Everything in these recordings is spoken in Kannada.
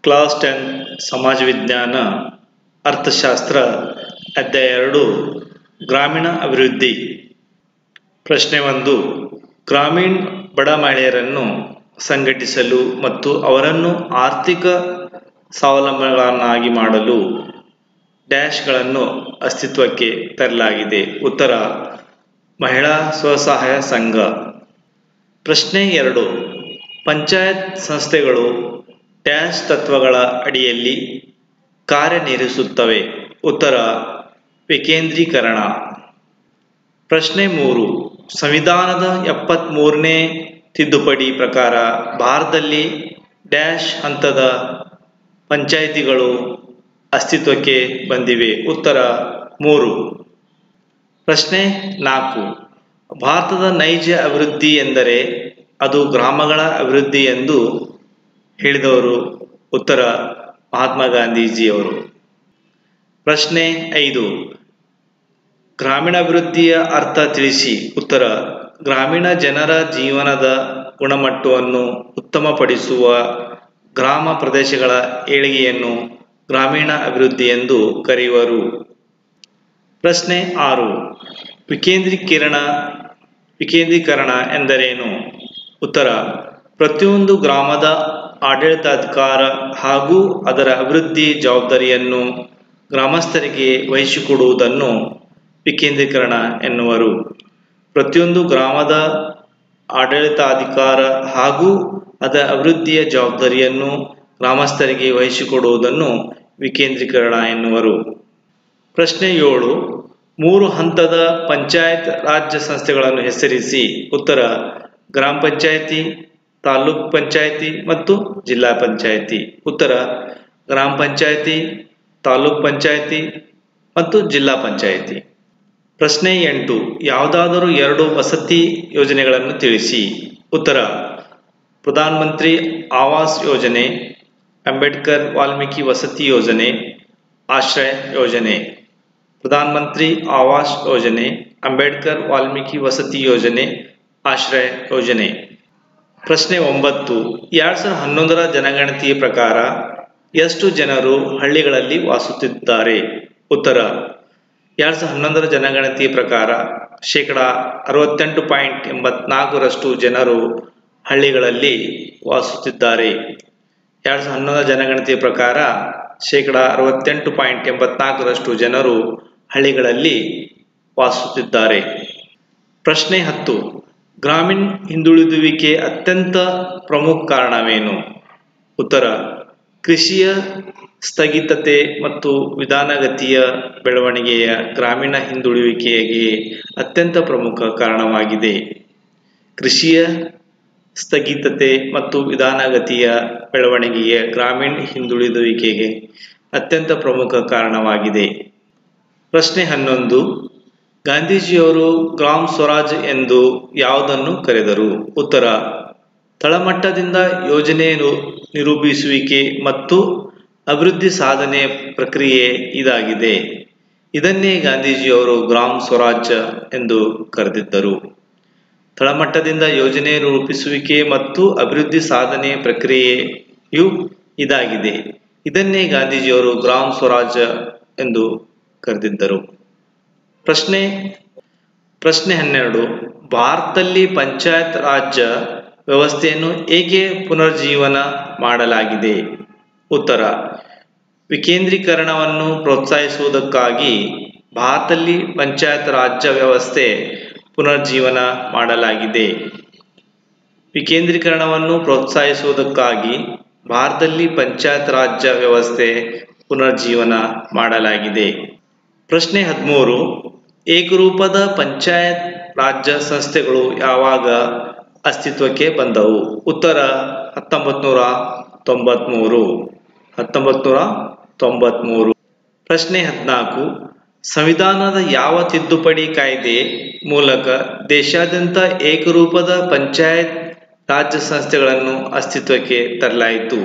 ಕ್ಲಾಸ್ ಟೆನ್ ಸಮಾಜ ವಿಜ್ಞಾನ ಅರ್ಥಶಾಸ್ತ್ರ ಅಧ್ಯಾಯ ಎರಡು ಗ್ರಾಮೀಣ ಅಭಿವೃದ್ಧಿ ಪ್ರಶ್ನೆ ಒಂದು ಗ್ರಾಮೀಣ ಬಡ ಮಹಿಳೆಯರನ್ನು ಸಂಘಟಿಸಲು ಮತ್ತು ಅವರನ್ನು ಆರ್ಥಿಕ ಸ್ವಾವಲಂಬಿಗಳನ್ನಾಗಿ ಮಾಡಲು ಡ್ಯಾಶ್ಗಳನ್ನು ಅಸ್ತಿತ್ವಕ್ಕೆ ತರಲಾಗಿದೆ ಉತ್ತರ ಮಹಿಳಾ ಸ್ವಸಹಾಯ ಸಂಘ ಪ್ರಶ್ನೆ ಎರಡು ಪಂಚಾಯತ್ ಸಂಸ್ಥೆಗಳು ಡ್ಯಾಶ್ ತತ್ವಗಳ ಅಡಿಯಲ್ಲಿ ಕಾರ್ಯನಿರ್ವಹಿಸುತ್ತವೆ ಉತ್ತರ ವಿಕೇಂದ್ರೀಕರಣ ಪ್ರಶ್ನೆ ಮೂರು ಸಂವಿಧಾನದ ಎಪ್ಪತ್ತ್ಮೂರನೇ ತಿದ್ದುಪಡಿ ಪ್ರಕಾರ ಭಾರತದಲ್ಲಿ ಡ್ಯಾಶ್ ಹಂತದ ಪಂಚಾಯಿತಿಗಳು ಅಸ್ತಿತ್ವಕ್ಕೆ ಬಂದಿವೆ ಉತ್ತರ ಮೂರು ಪ್ರಶ್ನೆ ನಾಲ್ಕು ಭಾರತದ ನೈಜ ಅಭಿವೃದ್ಧಿ ಎಂದರೆ ಅದು ಗ್ರಾಮಗಳ ಅಭಿವೃದ್ಧಿ ಎಂದು ಹೇಳಿದವರು ಉತ್ತರ ಮಹಾತ್ಮ ಗಾಂಧೀಜಿಯವರು ಪ್ರಶ್ನೆ ಐದು ಗ್ರಾಮೀಣಾಭಿವೃದ್ಧಿಯ ಅರ್ಥ ತಿಳಿಸಿ ಉತ್ತರ ಗ್ರಾಮೀಣ ಜನರ ಜೀವನದ ಗುಣಮಟ್ಟವನ್ನು ಉತ್ತಮಪಡಿಸುವ ಗ್ರಾಮ ಪ್ರದೇಶಗಳ ಏಳಿಗೆಯನ್ನು ಗ್ರಾಮೀಣ ಅಭಿವೃದ್ಧಿ ಎಂದು ಕರೆಯುವರು ಪ್ರಶ್ನೆ ಆರು ವಿಕೇಂದ್ರೀಕರಣ ವಿಕೇಂದ್ರೀಕರಣ ಎಂದರೇನು ಉತ್ತರ ಪ್ರತಿಯೊಂದು ಗ್ರಾಮದ ಆಡಳಿತಾಧಿಕಾರ ಹಾಗೂ ಅದರ ಅಭಿವೃದ್ಧಿ ಜವಾಬ್ದಾರಿಯನ್ನು ಗ್ರಾಮಸ್ಥರಿಗೆ ವಹಿಸಿಕೊಡುವುದನ್ನು ವಿಕೇಂದ್ರೀಕರಣ ಎನ್ನುವರು ಪ್ರತಿಯೊಂದು ಗ್ರಾಮದ ಆಡಳಿತಾಧಿಕಾರ ಹಾಗೂ ಅದರ ಅಭಿವೃದ್ಧಿಯ ಜವಾಬ್ದಾರಿಯನ್ನು ಗ್ರಾಮಸ್ಥರಿಗೆ ವಹಿಸಿಕೊಡುವುದನ್ನು ವಿಕೇಂದ್ರೀಕರಣ ಎನ್ನುವರು ಪ್ರಶ್ನೆ ಏಳು ಮೂರು ಹಂತದ ಪಂಚಾಯತ್ ರಾಜ್ಯ ಸಂಸ್ಥೆಗಳನ್ನು ಹೆಸರಿಸಿ ಉತ್ತರ ಗ್ರಾಮ ಪಂಚಾಯತಿ ತಾಲೂಕ್ ಪಂಚಾಯತಿ ಮತ್ತು ಜಿಲ್ಲಾ ಪಂಚಾಯತಿ ಉತ್ತರ ಗ್ರಾಮ ಪಂಚಾಯತಿ ತಾಲೂಕ್ ಪಂಚಾಯತಿ ಮತ್ತು ಜಿಲ್ಲಾ ಪಂಚಾಯತಿ ಪ್ರಶ್ನೆ ಎಂಟು ಯಾವುದಾದರೂ ಎರಡು ವಸತಿ ಯೋಜನೆಗಳನ್ನು ತಿಳಿಸಿ ಉತ್ತರ ಪ್ರಧಾನ ಮಂತ್ರಿ ಆವಾಸ್ ಯೋಜನೆ ಅಂಬೇಡ್ಕರ್ ವಾಲ್ಮೀಕಿ ವಸತಿ ಯೋಜನೆ ಆಶ್ರಯ ಯೋಜನೆ ಪ್ರಧಾನ ಮಂತ್ರಿ ಆವಾಸ್ ಯೋಜನೆ ಅಂಬೇಡ್ಕರ್ ವಾಲ್ಮೀಕಿ ವಸತಿ ಯೋಜನೆ ಆಶ್ರಯ ಯೋಜನೆ ಪ್ರಶ್ನೆ ಒಂಬತ್ತು ಎರಡು ಸಾವಿರದ ಹನ್ನೊಂದರ ಜನಗಣತಿಯ ಪ್ರಕಾರ ಎಷ್ಟು ಜನರು ಹಳ್ಳಿಗಳಲ್ಲಿ ವಾಸುತ್ತಿದ್ದಾರೆ ಉತ್ತರ ಎರಡು ಸಾವಿರದ ಹನ್ನೊಂದರ ಜನಗಣತಿಯ ಪ್ರಕಾರ ಶೇಕಡ ಅರವತ್ತೆಂಟು ಪಾಯಿಂಟ್ ಎಂಬತ್ನಾಲ್ಕರಷ್ಟು ಜನರು ಹಳ್ಳಿಗಳಲ್ಲಿ ವಾಸುತ್ತಿದ್ದಾರೆ ಎರಡು ಸಾವಿರದ ಹನ್ನೊಂದರ ಜನಗಣತಿಯ ಪ್ರಕಾರ ಶೇಕಡ ಅರವತ್ತೆಂಟು ಪಾಯಿಂಟ್ ಎಂಬತ್ನಾಲ್ಕರಷ್ಟು ಜನರು ಹಳ್ಳಿಗಳಲ್ಲಿ ವಾಸುತ್ತಿದ್ದಾರೆ ಪ್ರಶ್ನೆ ಹತ್ತು ಗ್ರಾಮೀಣ ಹಿಂದುಳಿದುವಿಕೆ ಅತ್ಯಂತ ಪ್ರಮುಖ ಕಾರಣವೇನು ಉತ್ತರ ಕೃಷಿಯ ಸ್ಥಗಿತತೆ ಮತ್ತು ವಿಧಾನಗತಿಯ ಬೆಳವಣಿಗೆಯ ಗ್ರಾಮೀಣ ಹಿಂದುಳಿಯುವಿಕೆಗೆ ಅತ್ಯಂತ ಪ್ರಮುಖ ಕಾರಣವಾಗಿದೆ ಕೃಷಿಯ ಸ್ಥಗಿತತೆ ಮತ್ತು ವಿಧಾನಗತಿಯ ಬೆಳವಣಿಗೆಯ ಗ್ರಾಮೀಣ ಹಿಂದುಳಿದುವಿಕೆಗೆ ಅತ್ಯಂತ ಪ್ರಮುಖ ಕಾರಣವಾಗಿದೆ ಪ್ರಶ್ನೆ ಹನ್ನೊಂದು ಗಾಂಧೀಜಿಯವರು ಗ್ರಾಮ್ ಸ್ವರಾಜ್ ಎಂದು ಯಾವುದನ್ನು ಕರೆದರು ಉತ್ತರ ತಳಮಟ್ಟದಿಂದ ಯೋಜನೆ ನಿರೂಪಿಸುವಿಕೆ ಮತ್ತು ಅಭಿವೃದ್ಧಿ ಸಾಧನೆ ಪ್ರಕ್ರಿಯೆ ಇದಾಗಿದೆ ಇದನ್ನೇ ಗಾಂಧೀಜಿಯವರು ಗ್ರಾಮ್ ಸ್ವರಾಜ್ಯ ಎಂದು ಕರೆದಿದ್ದರು ತಳಮಟ್ಟದಿಂದ ಯೋಜನೆ ರೂಪಿಸುವಿಕೆ ಮತ್ತು ಅಭಿವೃದ್ಧಿ ಸಾಧನೆ ಪ್ರಕ್ರಿಯೆಯು ಇದಾಗಿದೆ ಇದನ್ನೇ ಗಾಂಧೀಜಿಯವರು ಗ್ರಾಮ್ ಸ್ವರಾಜ್ಯ ಎಂದು ಕರೆದಿದ್ದರು ಪ್ರಶ್ನೆ ಪ್ರಶ್ನೆ ಹನ್ನೆರಡು ಭಾರತದಲ್ಲಿ ಪಂಚಾಯತ್ ರಾಜ್ಯ ವ್ಯವಸ್ಥೆಯನ್ನು ಏಕೆ ಪುನರ್ಜೀವನ ಮಾಡಲಾಗಿದೆ ಉತ್ತರ ವಿಕೇಂದ್ರೀಕರಣವನ್ನು ಪ್ರೋತ್ಸಾಹಿಸುವುದಕ್ಕಾಗಿ ಭಾರತದಲ್ಲಿ ಪಂಚಾಯತ್ ರಾಜ್ಯ ವ್ಯವಸ್ಥೆ ಪುನರ್ಜೀವನ ಮಾಡಲಾಗಿದೆ ವಿಕೇಂದ್ರೀಕರಣವನ್ನು ಪ್ರೋತ್ಸಾಹಿಸುವುದಕ್ಕಾಗಿ ಭಾರತದಲ್ಲಿ ಪಂಚಾಯತ್ ರಾಜ್ಯ ವ್ಯವಸ್ಥೆ ಪುನರ್ಜೀವನ ಮಾಡಲಾಗಿದೆ ಪ್ರಶ್ನೆ ಹದಿಮೂರು ಏಕರೂಪದ ಪಂಚಾಯತ್ ರಾಜ್ಯ ಸಂಸ್ಥೆಗಳು ಯಾವಾಗ ಅಸ್ತಿತ್ವಕ್ಕೆ ಬಂದವು ಉತ್ತರ ಹತ್ತೊಂಬತ್ತು ನೂರ ತೊಂಬತ್ತ್ಮೂರು ಹತ್ತೊಂಬತ್ತು ನೂರ ತೊಂಬತ್ತ್ಮೂರು ಪ್ರಶ್ನೆ ಹದಿನಾಲ್ಕು ಸಂವಿಧಾನದ ಯಾವ ತಿದ್ದುಪಡಿ ಕಾಯ್ದೆ ಮೂಲಕ ದೇಶಾದ್ಯಂತ ಏಕರೂಪದ ಪಂಚಾಯತ್ ರಾಜ್ಯ ಸಂಸ್ಥೆಗಳನ್ನು ಅಸ್ತಿತ್ವಕ್ಕೆ ತರಲಾಯಿತು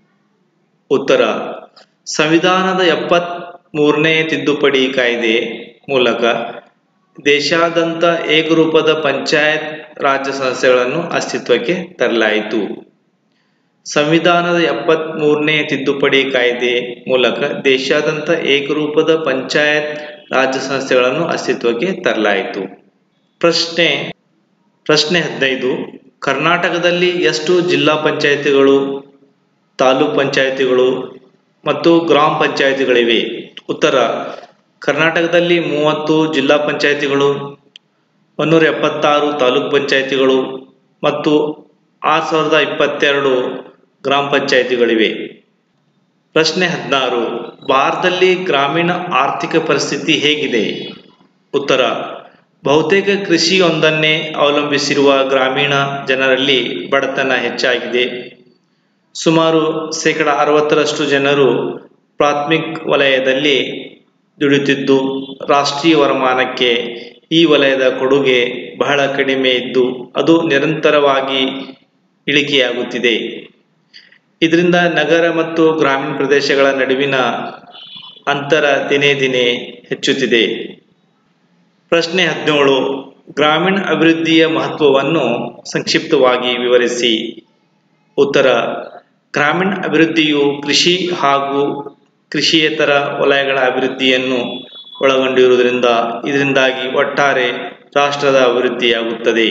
ಉತ್ತರ ಸಂವಿಧಾನದ ಎಪ್ಪತ್ತ್ ಮೂರನೇ ತಿದ್ದುಪಡಿ ಕಾಯ್ದೆ ಮೂಲಕ ದೇಶಾದ್ಯಂತ ಏಕರೂಪದ ಪಂಚಾಯತ್ ರಾಜ್ಯ ಸಂಸ್ಥೆಗಳನ್ನು ಅಸ್ತಿತ್ವಕ್ಕೆ ತರಲಾಯಿತು ಸಂವಿಧಾನದ ಎಪ್ಪತ್ತ್ ಮೂರನೇ ತಿದ್ದುಪಡಿ ಕಾಯ್ದೆ ಮೂಲಕ ದೇಶಾದ್ಯಂತ ಏಕರೂಪದ ಪಂಚಾಯತ್ ರಾಜ್ ಸಂಸ್ಥೆಗಳನ್ನು ಅಸ್ತಿತ್ವಕ್ಕೆ ತರಲಾಯಿತು ಪ್ರಶ್ನೆ ಪ್ರಶ್ನೆ ಹದಿನೈದು ಕರ್ನಾಟಕದಲ್ಲಿ ಎಷ್ಟು ಜಿಲ್ಲಾ ಪಂಚಾಯತಿಗಳು ತಾಲೂಕ್ ಪಂಚಾಯತಿಗಳು ಮತ್ತು ಗ್ರಾಮ ಪಂಚಾಯತಿಗಳಿವೆ ಉತ್ತರ ಕರ್ನಾಟಕದಲ್ಲಿ ಮೂವತ್ತು ಜಿಲ್ಲಾ ಪಂಚಾಯತಿಗಳು ಒಂದೂರ ಎಪ್ಪತ್ತಾರು ತಾಲೂಕ್ ಪಂಚಾಯತಿಗಳು ಮತ್ತು ಆರು ಸಾವಿರದ ಇಪ್ಪತ್ತೆರಡು ಗ್ರಾಮ ಪಂಚಾಯತಿಗಳಿವೆ ಪ್ರಶ್ನೆ ಹದಿನಾರು ಭಾರತದಲ್ಲಿ ಗ್ರಾಮೀಣ ಆರ್ಥಿಕ ಪರಿಸ್ಥಿತಿ ಹೇಗಿದೆ ಉತ್ತರ ಬಹುತೇಕ ಕೃಷಿಯೊಂದನ್ನೇ ಅವಲಂಬಿಸಿರುವ ಗ್ರಾಮೀಣ ಜನರಲ್ಲಿ ಬಡತನ ಹೆಚ್ಚಾಗಿದೆ ಸುಮಾರು ಶೇಕಡ ಅರವತ್ತರಷ್ಟು ಜನರು ಪ್ರಾಥಮಿಕ ವಲಯದಲ್ಲಿ ದುಡಿಯುತ್ತಿದ್ದು ರಾಷ್ಟ್ರೀಯ ವರಮಾನಕ್ಕೆ ಈ ವಲಯದ ಕೊಡುಗೆ ಬಹಳ ಕಡಿಮೆ ಇದ್ದು ಅದು ನಿರಂತರವಾಗಿ ಇಳಿಕೆಯಾಗುತ್ತಿದೆ ಇದರಿಂದ ನಗರ ಮತ್ತು ಗ್ರಾಮೀಣ ಪ್ರದೇಶಗಳ ನಡುವಿನ ಅಂತರ ದಿನೇ ದಿನೇ ಹೆಚ್ಚುತ್ತಿದೆ ಪ್ರಶ್ನೆ ಹದಿನೇಳು ಗ್ರಾಮೀಣ ಅಭಿವೃದ್ಧಿಯ ಮಹತ್ವವನ್ನು ಸಂಕ್ಷಿಪ್ತವಾಗಿ ವಿವರಿಸಿ ಉತ್ತರ ಗ್ರಾಮೀಣ ಅಭಿವೃದ್ಧಿಯು ಕೃಷಿ ಹಾಗೂ ಕೃಷಿಯೇತರ ವಲಯಗಳ ಅಭಿವೃದ್ಧಿಯನ್ನು ಒಳಗೊಂಡಿರುವುದರಿಂದ ಇದರಿಂದಾಗಿ ಒಟ್ಟಾರೆ ರಾಷ್ಟ್ರದ ಅಭಿವೃದ್ಧಿಯಾಗುತ್ತದೆ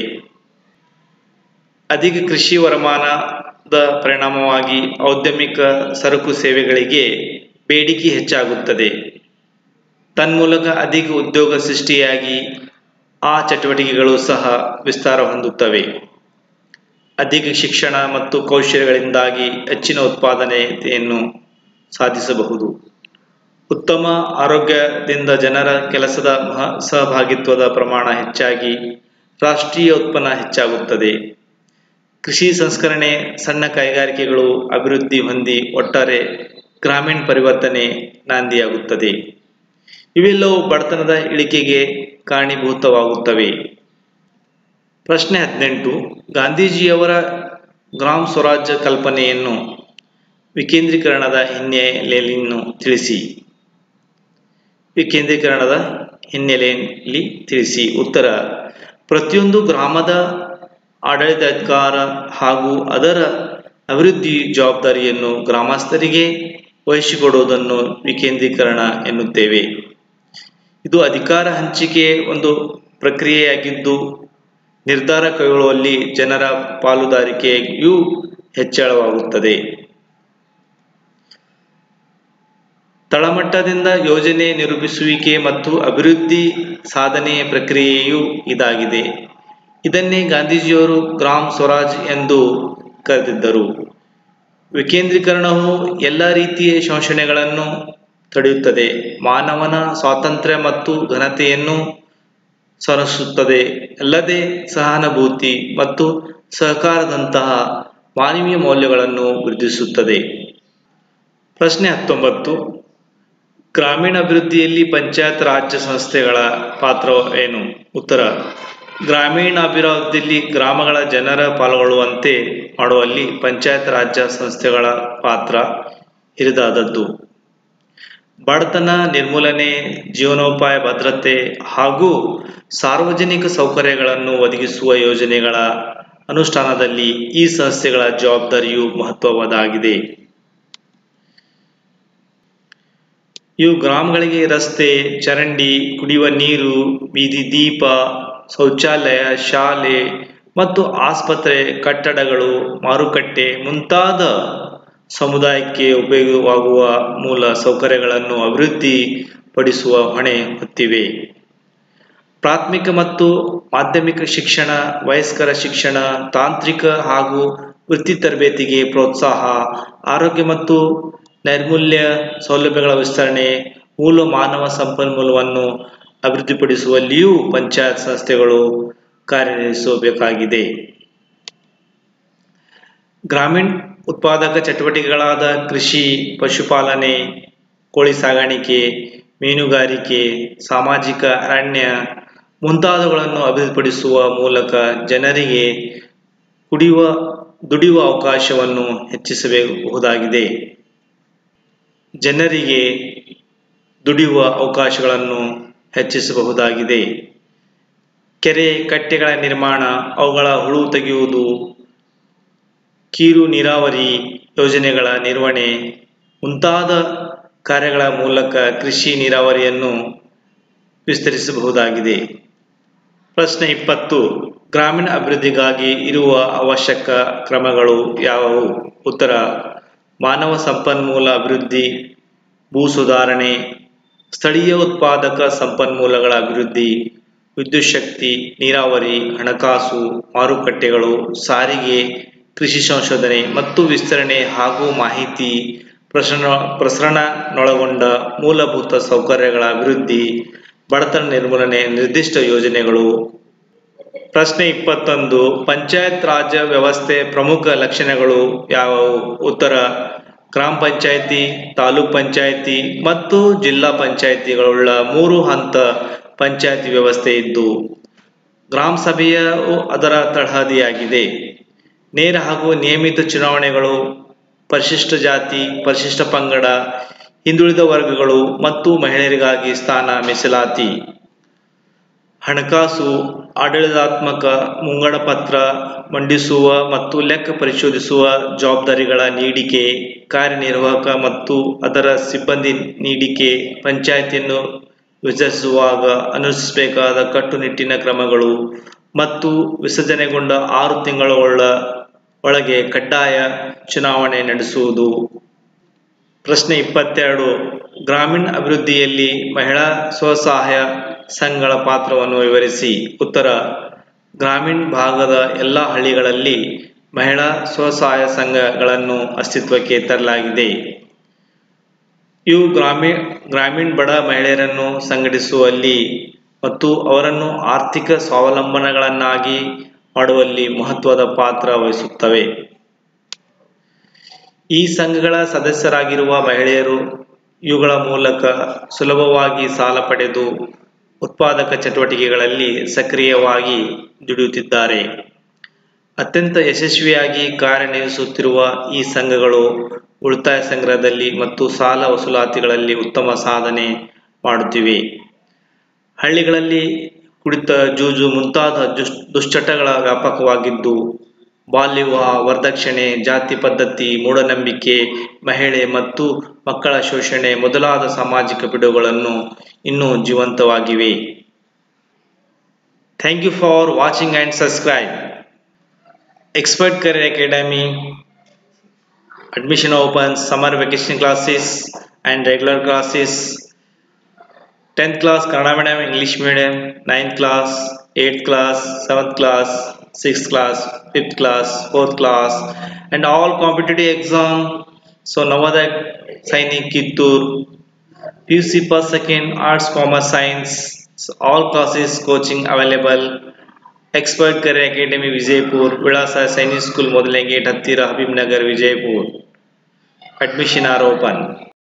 ಅಧಿಕ ಕೃಷಿ ವರಮಾನದ ಪರಿಣಾಮವಾಗಿ ಔದ್ಯಮಿಕ ಸರಕು ಸೇವೆಗಳಿಗೆ ಬೇಡಿಕೆ ಹೆಚ್ಚಾಗುತ್ತದೆ ತನ್ಮೂಲಕ ಅಧಿಕ ಉದ್ಯೋಗ ಸೃಷ್ಟಿಯಾಗಿ ಆ ಚಟುವಟಿಕೆಗಳು ಸಹ ವಿಸ್ತಾರ ಹೊಂದುತ್ತವೆ ಅಧಿಕ ಶಿಕ್ಷಣ ಮತ್ತು ಕೌಶಲ್ಯಗಳಿಂದಾಗಿ ಹೆಚ್ಚಿನ ಉತ್ಪಾದನೆಯನ್ನು ಸಾಧಿಸಬಹುದು ಉತ್ತಮ ಆರೋಗ್ಯದಿಂದ ಜನರ ಕೆಲಸದ ಮಹ ಸಹಭಾಗಿತ್ವದ ಪ್ರಮಾಣ ಹೆಚ್ಚಾಗಿ ರಾಷ್ಟ್ರೀಯ ಉತ್ಪನ್ನ ಹೆಚ್ಚಾಗುತ್ತದೆ ಕೃಷಿ ಸಂಸ್ಕರಣೆ ಸಣ್ಣ ಕೈಗಾರಿಕೆಗಳು ಅಭಿವೃದ್ಧಿ ಹೊಂದಿ ಒಟ್ಟಾರೆ ಗ್ರಾಮೀಣ ಪರಿವರ್ತನೆ ನಾಂದಿಯಾಗುತ್ತದೆ ಇವೆಲ್ಲವೂ ಬಡತನದ ಇಳಿಕೆಗೆ ಕಾರಣೀಭೂತವಾಗುತ್ತವೆ ಪ್ರಶ್ನೆ ಹದಿನೆಂಟು ಗಾಂಧೀಜಿಯವರ ಗ್ರಾಮ ಸ್ವರಾಜ್ಯ ಕಲ್ಪನೆಯನ್ನು ವಿಕೇಂದ್ರೀಕರಣದ ಹಿನ್ನೆಲೆಯನ್ನು ತಿಳಿಸಿ ವಿಕೇಂದ್ರೀಕರಣದ ಹಿನ್ನೆಲೆಯಲ್ಲಿ ತಿಳಿಸಿ ಉತ್ತರ ಪ್ರತಿಯೊಂದು ಗ್ರಾಮದ ಆಡಳಿತಾಧಿಕಾರ ಹಾಗೂ ಅದರ ಅಭಿವೃದ್ಧಿ ಜವಾಬ್ದಾರಿಯನ್ನು ಗ್ರಾಮಸ್ಥರಿಗೆ ವಹಿಸಿಕೊಡುವುದನ್ನು ವಿಕೇಂದ್ರೀಕರಣ ಎನ್ನುತ್ತೇವೆ ಇದು ಅಧಿಕಾರ ಹಂಚಿಕೆ ಒಂದು ಪ್ರಕ್ರಿಯೆಯಾಗಿದ್ದು ನಿರ್ಧಾರ ಕೈಗೊಳ್ಳುವಲ್ಲಿ ಜನರ ಪಾಲುದಾರಿಕೆಯೂ ಹೆಚ್ಚಳವಾಗುತ್ತದೆ ತಳಮಟ್ಟದಿಂದ ಯೋಜನೆ ನಿರೂಪಿಸುವಿಕೆ ಮತ್ತು ಅಭಿವೃದ್ಧಿ ಸಾಧನೆಯ ಪ್ರಕ್ರಿಯೆಯೂ ಇದಾಗಿದೆ ಇದನ್ನೇ ಗಾಂಧೀಜಿಯವರು ಗ್ರಾಮ್ ಸ್ವರಾಜ್ ಎಂದು ಕರೆದಿದ್ದರು ವಿಕೇಂದ್ರೀಕರಣವು ಎಲ್ಲ ರೀತಿಯ ಶೋಷಣೆಗಳನ್ನು ತಡೆಯುತ್ತದೆ ಮಾನವನ ಸ್ವಾತಂತ್ರ್ಯ ಮತ್ತು ಘನತೆಯನ್ನು ಸರಿಸುತ್ತದೆ ಅಲ್ಲದೆ ಸಹಾನುಭೂತಿ ಮತ್ತು ಸಹಕಾರದಂತಹ ಮಾನವೀಯ ಮೌಲ್ಯಗಳನ್ನು ವೃದ್ಧಿಸುತ್ತದೆ ಪ್ರಶ್ನೆ ಹತ್ತೊಂಬತ್ತು ಗ್ರಾಮೀಣ ಅಭಿವೃದ್ಧಿಯಲ್ಲಿ ಪಂಚಾಯತ್ ರಾಜ್ಯ ಸಂಸ್ಥೆಗಳ ಪಾತ್ರ ಏನು ಉತ್ತರ ಗ್ರಾಮೀಣ ಅಭಿವೃದ್ಧಿಯಲ್ಲಿ ಗ್ರಾಮಗಳ ಜನರ ಪಾಲ್ಗೊಳ್ಳುವಂತೆ ಮಾಡುವಲ್ಲಿ ಪಂಚಾಯತ್ ರಾಜ್ಯ ಸಂಸ್ಥೆಗಳ ಪಾತ್ರ ಹಿರಿದಾದದ್ದು ಬಡತನ ನಿರ್ಮೂಲನೆ ಜೀವನೋಪಾಯ ಭದ್ರತೆ ಹಾಗೂ ಸಾರ್ವಜನಿಕ ಸೌಕರ್ಯಗಳನ್ನು ಒದಗಿಸುವ ಯೋಜನೆಗಳ ಅನುಷ್ಠಾನದಲ್ಲಿ ಈ ಸಂಸ್ಥೆಗಳ ಜವಾಬ್ದಾರಿಯು ಮಹತ್ವವಾದಾಗಿದೆ ಇವು ಗ್ರಾಮಗಳಿಗೆ ರಸ್ತೆ ಚರಂಡಿ ಕುಡಿಯುವ ನೀರು ಬೀದಿ ದೀಪ ಶೌಚಾಲಯ ಶಾಲೆ ಮತ್ತು ಆಸ್ಪತ್ರೆ ಕಟ್ಟಡಗಳು ಮಾರುಕಟ್ಟೆ ಮುಂತಾದ ಸಮುದಾಯಕ್ಕೆ ಉಪಯೋಗವಾಗುವ ಮೂಲ ಸೌಕರ್ಯಗಳನ್ನು ಅಭಿವೃದ್ಧಿ ಪಡಿಸುವ ಹೊಣೆ ಹೊತ್ತಿವೆ ಪ್ರಾಥಮಿಕ ಮತ್ತು ಮಾಧ್ಯಮಿಕ ಶಿಕ್ಷಣ ವಯಸ್ಕರ ಶಿಕ್ಷಣ ತಾಂತ್ರಿಕ ಹಾಗೂ ವೃತ್ತಿ ತರಬೇತಿಗೆ ಪ್ರೋತ್ಸಾಹ ಆರೋಗ್ಯ ಮತ್ತು ನೈರ್ಮಲ್ಯ ಸೌಲಭ್ಯಗಳ ವಿಸ್ತರಣೆ ಮೂಲ ಮಾನವ ಸಂಪನ್ಮೂಲವನ್ನು ಅಭಿವೃದ್ಧಿಪಡಿಸುವಲ್ಲಿಯೂ ಪಂಚಾಯತ್ ಸಂಸ್ಥೆಗಳು ಕಾರ್ಯನಿರ್ವಹಿಸಬೇಕಾಗಿದೆ ಗ್ರಾಮೀಣ ಉತ್ಪಾದಕ ಚಟುವಟಿಕೆಗಳಾದ ಕೃಷಿ ಪಶುಪಾಲನೆ ಕೋಳಿ ಸಾಗಾಣಿಕೆ ಮೀನುಗಾರಿಕೆ ಸಾಮಾಜಿಕ ಅರಣ್ಯ ಮುಂತಾದವುಗಳನ್ನು ಅಭಿವೃದ್ಧಿಪಡಿಸುವ ಮೂಲಕ ಜನರಿಗೆ ಕುಡಿಯುವ ದುಡಿಯುವ ಅವಕಾಶವನ್ನು ಹೆಚ್ಚಿಸಬಹುದಾಗಿದೆ ಜನರಿಗೆ ದುಡಿಯುವ ಅವಕಾಶಗಳನ್ನು ಹೆಚ್ಚಿಸಬಹುದಾಗಿದೆ ಕೆರೆ ಕಟ್ಟೆಗಳ ನಿರ್ಮಾಣ ಅವುಗಳ ಹುಳು ತೆಗೆಯುವುದು ಕಿರು ನೀರಾವರಿ ಯೋಜನೆಗಳ ನಿರ್ವಹಣೆ ಮುಂತಾದ ಕಾರ್ಯಗಳ ಮೂಲಕ ಕೃಷಿ ನೀರಾವರಿಯನ್ನು ವಿಸ್ತರಿಸಬಹುದಾಗಿದೆ ಪ್ರಶ್ನೆ ಇಪ್ಪತ್ತು ಗ್ರಾಮೀಣ ಅಭಿವೃದ್ಧಿಗಾಗಿ ಇರುವ ಅವಶ್ಯಕ ಕ್ರಮಗಳು ಯಾವುವು ಉತ್ತರ ಮಾನವ ಸಂಪನ್ಮೂಲ ಅಭಿವೃದ್ಧಿ ಭೂ ಸುಧಾರಣೆ ಸ್ಥಳೀಯ ಉತ್ಪಾದಕ ಸಂಪನ್ಮೂಲಗಳ ಅಭಿವೃದ್ಧಿ ವಿದ್ಯುತ್ ಶಕ್ತಿ ನೀರಾವರಿ ಹಣಕಾಸು ಮಾರುಕಟ್ಟೆಗಳು ಸಾರಿಗೆ ಕೃಷಿ ಸಂಶೋಧನೆ ಮತ್ತು ವಿಸ್ತರಣೆ ಹಾಗೂ ಮಾಹಿತಿ ಪ್ರಸರಣ ಪ್ರಸರಣನೊಳಗೊಂಡ ಮೂಲಭೂತ ಸೌಕರ್ಯಗಳ ಅಭಿವೃದ್ಧಿ ಬಡತನ ನಿರ್ಮೂಲನೆ ನಿರ್ದಿಷ್ಟ ಯೋಜನೆಗಳು ಪ್ರಶ್ನೆ ಇಪ್ಪತ್ತೊಂದು ಪಂಚಾಯತ್ ರಾಜ್ ವ್ಯವಸ್ಥೆ ಪ್ರಮುಖ ಲಕ್ಷಣಗಳು ಯಾವುವು ಉತ್ತರ ಗ್ರಾಮ ಪಂಚಾಯಿತಿ ತಾಲೂಕ್ ಪಂಚಾಯಿತಿ ಮತ್ತು ಜಿಲ್ಲಾ ಪಂಚಾಯಿತಿಗಳುಳ್ಳ ಮೂರು ಹಂತ ಪಂಚಾಯಿತಿ ವ್ಯವಸ್ಥೆ ಇದ್ದು ಗ್ರಾಮ ಸಭೆಯು ಅದರ ತಳಹದಿಯಾಗಿದೆ ನೇರ ಹಾಗೂ ನಿಯಮಿತ ಚುನಾವಣೆಗಳು ಪರಿಶಿಷ್ಟ ಜಾತಿ ಪರಿಶಿಷ್ಟ ಪಂಗಡ ಹಿಂದುಳಿದ ವರ್ಗಗಳು ಮತ್ತು ಮಹಿಳೆಯರಿಗಾಗಿ ಸ್ಥಾನ ಮೀಸಲಾತಿ ಹಣಕಾಸು ಆಡಳಿತಾತ್ಮಕ ಮುಂಗಡ ಪತ್ರ ಮಂಡಿಸುವ ಮತ್ತು ಲೆಕ್ಕ ಪರಿಶೋಧಿಸುವ ಜವಾಬ್ದಾರಿಗಳ ನೀಡಿಕೆ ಕಾರ್ಯನಿರ್ವಾಹಕ ಮತ್ತು ಅದರ ಸಿಬ್ಬಂದಿ ನೀಡಿಕೆ ಪಂಚಾಯಿತಿಯನ್ನು ವಿಸರ್ಜಿಸುವಾಗ ಅನುಸರಿಸಬೇಕಾದ ಕಟ್ಟುನಿಟ್ಟಿನ ಕ್ರಮಗಳು ಮತ್ತು ವಿಸರ್ಜನೆಗೊಂಡ ಆರು ತಿಂಗಳ ಒಳಗೆ ಕಡ್ಡಾಯ ಚುನಾವಣೆ ನಡೆಸುವುದು ಪ್ರಶ್ನೆ ಇಪ್ಪತ್ತೆರಡು ಗ್ರಾಮೀಣ ಅಭಿವೃದ್ಧಿಯಲ್ಲಿ ಮಹಿಳಾ ಸ್ವಸಹಾಯ ಸಂಘಗಳ ಪಾತ್ರವನ್ನು ವಿವರಿಸಿ ಉತ್ತರ ಗ್ರಾಮೀಣ ಭಾಗದ ಎಲ್ಲ ಹಳ್ಳಿಗಳಲ್ಲಿ ಮಹಿಳಾ ಸ್ವಸಹಾಯ ಸಂಘಗಳನ್ನು ಅಸ್ತಿತ್ವಕ್ಕೆ ತರಲಾಗಿದೆ ಇವು ಗ್ರಾಮೀಣ ಗ್ರಾಮೀಣ ಬಡ ಮಹಿಳೆಯರನ್ನು ಸಂಘಟಿಸುವಲ್ಲಿ ಮತ್ತು ಅವರನ್ನು ಆರ್ಥಿಕ ಸ್ವಾವಲಂಬನಗಳನ್ನಾಗಿ ಮಾಡುವಲ್ಲಿ ಮಹತ್ವದ ಪಾತ್ರ ವಹಿಸುತ್ತವೆ ಈ ಸಂಘಗಳ ಸದಸ್ಯರಾಗಿರುವ ಮಹಿಳೆಯರು ಇವುಗಳ ಮೂಲಕ ಸುಲಭವಾಗಿ ಸಾಲ ಪಡೆದು ಉತ್ಪಾದಕ ಚಟುವಟಿಕೆಗಳಲ್ಲಿ ಸಕ್ರಿಯವಾಗಿ ದುಡಿಯುತ್ತಿದ್ದಾರೆ ಅತ್ಯಂತ ಯಶಸ್ವಿಯಾಗಿ ಕಾರ್ಯನಿರ್ವಹಿಸುತ್ತಿರುವ ಈ ಸಂಘಗಳು ಉಳಿತಾಯ ಸಂಗ್ರಹದಲ್ಲಿ ಮತ್ತು ಸಾಲ ವಸೂಲಾತಿಗಳಲ್ಲಿ ಉತ್ತಮ ಸಾಧನೆ ಮಾಡುತ್ತಿವೆ ಹಳ್ಳಿಗಳಲ್ಲಿ ಕುಡಿತ ಜೂಜು ಮುಂತಾದ ದುಶ್ಚಟಗಳ ವ್ಯಾಪಕವಾಗಿದ್ದು ಬಾಲ್ಯ ವಿವಾಹ ವರದಕ್ಷಿಣೆ ಜಾತಿ ಪದ್ಧತಿ ಮೂಢನಂಬಿಕೆ ಮಹಿಳೆ ಮತ್ತು ಮಕ್ಕಳ ಶೋಷಣೆ ಮೊದಲಾದ ಸಾಮಾಜಿಕ ಪಿಡುಗುಗಳನ್ನು ಇನ್ನೂ ಜೀವಂತವಾಗಿವೆ thank you for watching and subscribe expert career academy admission opens summer vacation classes and regular classes 10th class kannada medium english medium 9th class 8th class 7th class 6th class 5th class 4th class and all competitive exam so navodaya sainik kittur puc per second arts commerce science so all classes coaching available expert career academy Vijayapur ವಿಳಾಸ ಸೈನಿಕ್ ಸ್ಕೂಲ್ ಮೊದಲನೇ ಗೇಟ್ ಹತ್ತಿರ Habib Nagar Vijayapur admission are open